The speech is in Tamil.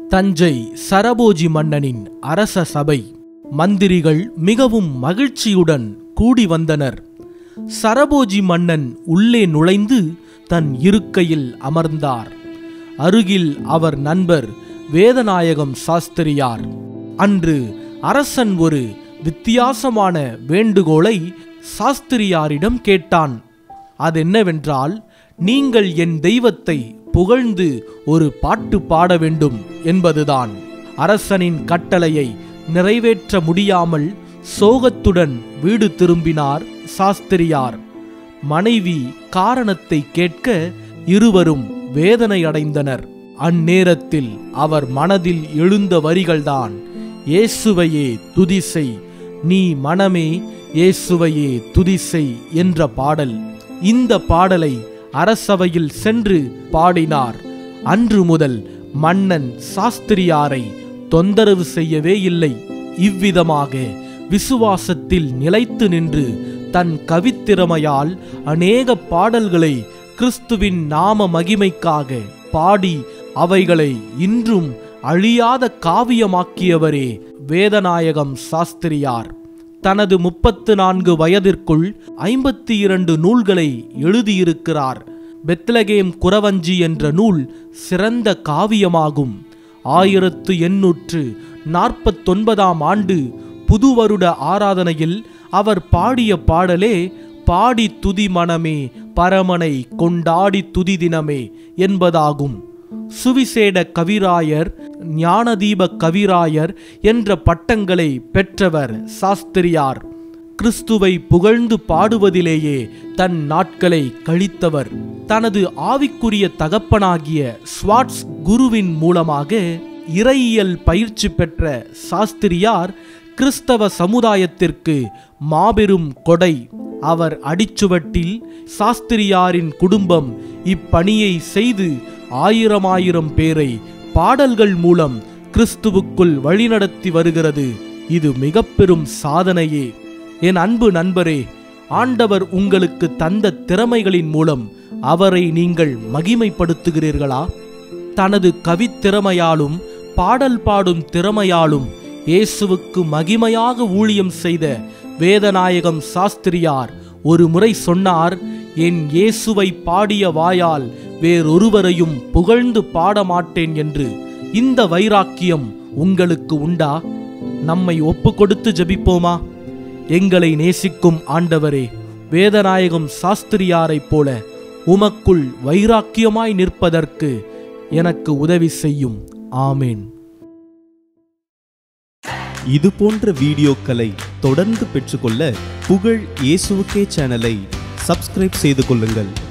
தஞ்சை சரபோஜி மன்னனின் அரச சபை மந்திரிகள் மிகவும் மகிழ்ச்சியுடன் கூடி வந்தனர் சரபோஜி மன்னன் உள்ளே நுழைந்து தன் இருக்கையில் அமர்ந்தார் அருகில் அவர் நண்பர் வேதநாயகம் சாஸ்திரியார் அன்று அரசன் ஒரு வித்தியாசமான வேண்டுகோளை சாஸ்திரியாரிடம் கேட்டான் அதென்னவென்றால் நீங்கள் என் தெய்வத்தை புகழ்ந்து ஒரு பாட்டு பாட வேண்டும் என்பதுதான் அரசனின் கட்டளையை நிறைவேற்ற முடியாமல் சோகத்துடன் வீடு திரும்பினார் சாஸ்திரியார் மனைவி காரணத்தை கேட்க இருவரும் வேதனை அடைந்தனர் அந்நேரத்தில் அவர் மனதில் எழுந்த வரிகள்தான் இயேசுவையே துதிசை நீ மனமே இயேசுவையே துதிசை என்ற பாடல் இந்த பாடலை அரசவையில் சென்று பாடினார் அன்று முதல் மன்னன் சாஸ்திரியாரை தொந்தரவு செய்யவே இல்லை இவ்விதமாக விசுவாசத்தில் நிலைத்து நின்று தன் கவித்திறமையால் அநேக பாடல்களை கிறிஸ்துவின் நாம மகிமைக்காக பாடி அவைகளை இன்றும் அழியாத காவியமாக்கியவரே வேதநாயகம் சாஸ்திரியார் தனது முப்பத்து நான்கு வயதிற்குள் ஐம்பத்தி இரண்டு நூல்களை எழுதியிருக்கிறார் பெத்லகேம் குறவஞ்சி என்ற நூல் சிறந்த காவியமாகும் ஆயிரத்து எண்ணூற்று நாற்பத்தொன்பதாம் ஆண்டு புதுவருட ஆராதனையில் அவர் பாடிய பாடலே பாடி துதி மனமே பரமனை கொண்டாடி துதி தினமே என்பதாகும் சுவிசேட கவிராயர் ஞானதீப கவிராயர் என்ற பட்டங்களை பெற்றவர் சாஸ்திரியார் கிறிஸ்துவை புகழ்ந்து பாடுவதிலேயே தன் நாட்களை கழித்தவர் தனது ஆவிக்குரிய தகப்பனாகிய ஸ்வாட்ஸ் குருவின் மூலமாக இறையியல் பயிற்சி பெற்ற சாஸ்திரியார் கிறிஸ்தவ சமுதாயத்திற்கு மாபெரும் கொடை அவர் அடிச்சுவட்டில் சாஸ்திரியாரின் குடும்பம் இப்பணியை செய்து ஆயிரம் ஆயிரம் பேரை பாடல்கள் மூலம் கிறிஸ்துவுக்குள் வழிநடத்தி வருகிறது இது மிக பெரும் சாதனையே என் அன்பு நண்பரே ஆண்டவர் உங்களுக்கு தந்த திறமைகளின் மூலம் அவரை நீங்கள் மகிமைப்படுத்துகிறீர்களா தனது கவித்திறமையாலும் பாடல் பாடும் திறமையாலும் இயேசுவுக்கு மகிமையாக ஊழியம் செய்த வேதநாயகம் சாஸ்திரியார் ஒரு முறை சொன்னார் என் இயேசுவை பாடிய வாயால் வேறொருவரையும் புகழ்ந்து பாட மாட்டேன் என்று இந்த வைராக்கியம் உங்களுக்கு உண்டா நம்மை ஒப்பு கொடுத்து ஜெபிப்போமா எங்களை நேசிக்கும் ஆண்டவரே வேதநாயகம் சாஸ்திரியாரைப் போல உமக்குள் வைராக்கியமாய் நிற்பதற்கு எனக்கு உதவி செய்யும் ஆமேன் இது போன்ற வீடியோக்களை தொடர்ந்து பெற்றுக்கொள்ள புகழ் இயேசுவுக்கே சேனலை சப்ஸ்கிரைப் செய்து கொள்ளுங்கள்